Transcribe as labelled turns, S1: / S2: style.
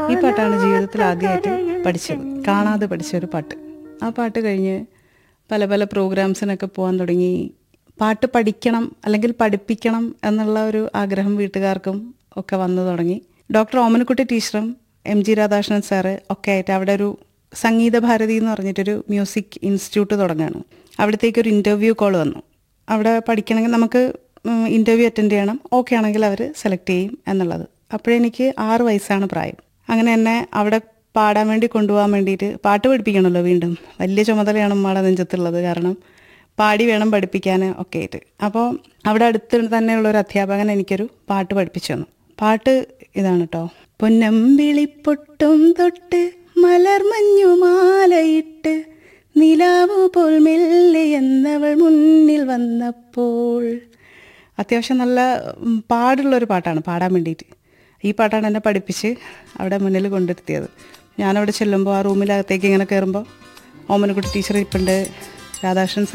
S1: ഈ പാട്ടാണ് ജീവിതത്തിൽ ആദ്യമായിട്ട് പഠിച്ചത് കാണാതെ പഠിച്ച ഒരു പാട്ട് ആ പാട്ട് കഴിഞ്ഞ് പല പല പ്രോഗ്രാംസിനൊക്കെ പോകാൻ തുടങ്ങി പാട്ട് പഠിക്കണം അല്ലെങ്കിൽ പഠിപ്പിക്കണം എന്നുള്ള ഒരു ആഗ്രഹം വീട്ടുകാർക്കും ഒക്കെ വന്നു തുടങ്ങി ഡോക്ടർ ഓമനക്കുട്ടി ടീച്ചറും എം ജി രാധാകൃഷ്ണൻ സാറ് ഒക്കെ ആയിട്ട് അവിടെ ഒരു സംഗീത ഭാരതി എന്ന് പറഞ്ഞിട്ടൊരു മ്യൂസിക് ഇൻസ്റ്റിറ്റ്യൂട്ട് തുടങ്ങുകയാണ് അവിടത്തേക്ക് ഒരു ഇൻ്റർവ്യൂ കോൾ വന്നു അവിടെ പഠിക്കണമെങ്കിൽ നമുക്ക് ഇൻ്റർവ്യൂ അറ്റൻഡ് ചെയ്യണം ഓക്കെ ആണെങ്കിൽ അവർ സെലക്ട് ചെയ്യും എന്നുള്ളത് അപ്പോഴെനിക്ക് ആറ് വയസ്സാണ് പ്രായം അങ്ങനെ എന്നെ അവിടെ പാടാൻ വേണ്ടി കൊണ്ടുപോകാൻ വേണ്ടിയിട്ട് പാട്ട് പഠിപ്പിക്കണമല്ലോ വീണ്ടും വലിയ ചുമതലയാണ് ഉമ്മയുടെ നെഞ്ചത്തുള്ളത് കാരണം പാടി വേണം പഠിപ്പിക്കാൻ ഒക്കെ ആയിട്ട് അപ്പോൾ അവിടെ അടുത്ത് തന്നെയുള്ള ഒരു അധ്യാപകൻ എനിക്കൊരു പാട്ട് പഠിപ്പിച്ചു തന്നു പാട്ട് ഇതാണ് കേട്ടോ പൊന്നമ്പിളിപ്പൊട്ടും തൊട്ട് മലർമഞ്ഞുമാലയിട്ട് നിലാവു പോൽ മെല്ലെ എന്നവൾ മുന്നിൽ വന്നപ്പോൾ അത്യാവശ്യം നല്ല ഉം, പാടുള്ളൊരു പാട്ടാണ് പാടാൻ വേണ്ടിയിട്ട് ഈ പാട്ടാണ് എന്നെ പഠിപ്പിച്ച് അവിടെ മുന്നിൽ കൊണ്ടിരുത്തിയത് ഞാനവിടെ ചെല്ലുമ്പോൾ ആ റൂമിനകത്തേക്ക് ഇങ്ങനെ കയറുമ്പോൾ ഓമനക്കുട്ടി ടീച്ചർ ഇപ്പുണ്ട് രാധാകൃഷ്ണൻ